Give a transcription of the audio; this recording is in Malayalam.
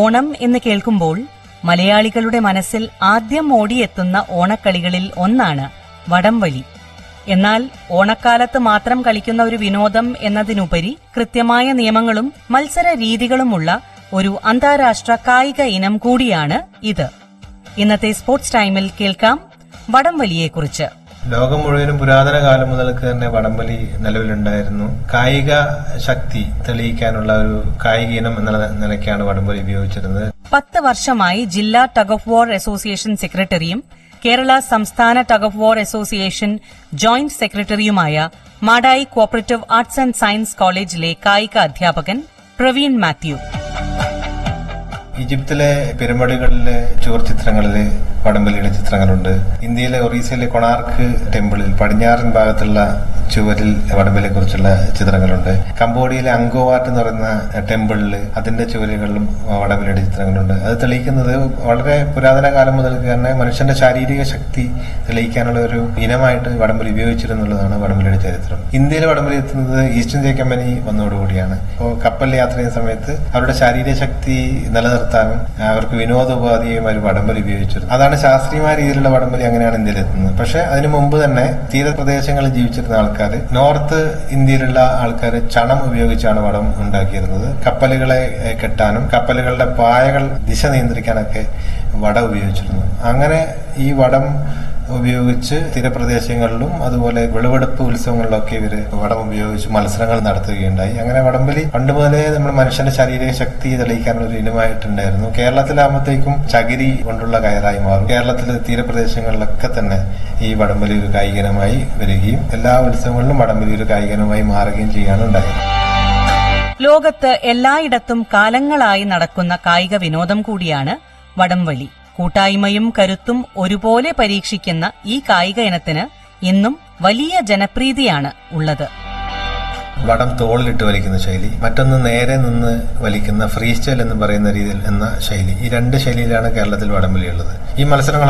ഓണം എന്ന് കേൾക്കുമ്പോൾ മലയാളികളുടെ മനസ്സിൽ ആദ്യം ഓടിയെത്തുന്ന ഓണക്കളികളിൽ ഒന്നാണ് വടംവലി എന്നാൽ ഓണക്കാലത്ത് മാത്രം കളിക്കുന്ന ഒരു വിനോദം എന്നതിനുപരി കൃത്യമായ നിയമങ്ങളും മത്സര രീതികളുമുള്ള ഒരു അന്താരാഷ്ട്ര കായിക ഇനം കൂടിയാണ് ഇത് ഇന്നത്തെ സ്പോർട്സ് ടൈമിൽ കേൾക്കാം വടംവലിയെക്കുറിച്ച് ലോകം മുഴുവനും പുരാതന കാലം മുതൽക്ക് തന്നെ വടംവലി നിലവിലുണ്ടായിരുന്നു കായിക ശക്തി തെളിയിക്കാനുള്ള ഒരു കായിക ഇനം എന്ന നിലയ്ക്കാണ് വടംവലി ഉപയോഗിച്ചിരുന്നത് പത്ത് വർഷമായി ജില്ലാ ടഗ് ഓഫ് വാർ അസോസിയേഷൻ സെക്രട്ടറിയും കേരള സംസ്ഥാന tug of war association joint സെക്രട്ടറിയുമായ Madayi cooperative arts and science കോളേജിലെ കായിക അധ്യാപകൻ പ്രവീൺ മാത്യു ഈജിപ്തിലെ പിരമിഡുകളിലെ ചുവർചിത്രങ്ങളിലെ വടംവലിയുടെ ചിത്രങ്ങളുണ്ട് ഇന്ത്യയിലെ ഒറീസയിലെ കൊണാർക്ക് ടെമ്പിളിൽ പടിഞ്ഞാറൻ ഭാഗത്തുള്ള ചുവരിൽ വടംവലിയെ കുറിച്ചുള്ള ചിത്രങ്ങളുണ്ട് കംബോഡിയയിലെ അങ്കോവാട്ട് എന്ന് പറയുന്ന ടെമ്പിളിൽ അതിന്റെ ചുവരുകളിലും വടംവലിയുടെ ചിത്രങ്ങളുണ്ട് അത് തെളിയിക്കുന്നത് വളരെ പുരാതന കാലം മുതൽക്ക് തന്നെ മനുഷ്യന്റെ ശാരീരിക ശക്തി തെളിയിക്കാനുള്ള ഒരു ഇനമായിട്ട് വടംവലി ഉപയോഗിച്ചിരുന്നുള്ളതാണ് വടംവലിയുടെ ചരിത്രം ഇന്ത്യയിൽ വടംവലി എത്തുന്നത് ഈസ്റ്റ് ഇന്ത്യ കമ്പനി വന്നതോടുകൂടിയാണ് അപ്പോൾ കപ്പലിൽ യാത്ര ചെയ്യുന്ന സമയത്ത് അവരുടെ ശാരീരിക ശക്തി നിലനിർത്താനും അവർക്ക് വിനോദോപാധിയും അവർ വടംവലി ഉപയോഗിച്ചിരുന്നു അതാണ് ശാസ്ത്രീയമായ രീതിയിലുള്ള വടംവലി അങ്ങനെയാണ് ഇന്ത്യയിൽ എത്തുന്നത് പക്ഷെ അതിനു മുമ്പ് തന്നെ തീരപ്രദേശങ്ങളിൽ ജീവിച്ചിരുന്ന ആൾക്കാർ നോർത്ത് ഇന്ത്യയിലുള്ള ആൾക്കാർ ചണം ഉപയോഗിച്ചാണ് വടം ഉണ്ടാക്കിയിരുന്നത് കപ്പലുകളെ ഏഹ്, കെട്ടാനും കപ്പലുകളുടെ പായകൾ ദിശ നിയന്ത്രിക്കാനൊക്കെ വട ഉപയോഗിച്ചിരുന്നു അങ്ങനെ ഈ വടം ഉപയോഗിച്ച് തീരപ്രദേശങ്ങളിലും അതുപോലെ വിളവെടുപ്പ് ഉത്സവങ്ങളിലൊക്കെ ഇവര് വടം ഉപയോഗിച്ച് മത്സരങ്ങൾ നടത്തുകയുണ്ടായി അങ്ങനെ വടംവലി പണ്ട് മുതലേ നമ്മുടെ മനുഷ്യന്റെ ശാരീരിക ശക്തി തെളിയിക്കാനുള്ള ഒരു ഇനമായിട്ടുണ്ടായിരുന്നു കേരളത്തിലാകുമ്പോഴത്തേക്കും ചകിരി കൊണ്ടുള്ള കയറായി മാറും കേരളത്തിലെ തീരപ്രദേശങ്ങളിലൊക്കെ തന്നെ ഈ വടംവലി ഒരു കായികനമായി വരികയും എല്ലാ ഉത്സവങ്ങളിലും വടംവലി ഒരു കായികനമായി മാറുകയും ചെയ്യാണ് ഉണ്ടായത് ലോകത്ത് എല്ലായിടത്തും കാലങ്ങളായി നടക്കുന്ന കായിക വിനോദം കൂടിയാണ് വടംവലി കൂട്ടായ്മയും കരുത്തും ഒരുപോലെ പരീക്ഷിക്കുന്ന ഈ കായിക ഇനത്തിന് ഇന്നും വലിയ ജനപ്രീതിയാണ് ഉള്ളത് വടം തോളിലിട്ട് വലിക്കുന്ന ശൈലി മറ്റൊന്ന് നേരെ നിന്ന് വലിക്കുന്ന ഫ്രീ സ്റ്റൈൽ എന്ന് പറയുന്ന രീതിയിൽ എന്ന ശൈലി ഈ രണ്ട് ശൈലിയിലാണ് കേരളത്തിൽ വടംവലി ഉള്ളത് ഈ മത്സരങ്ങൾ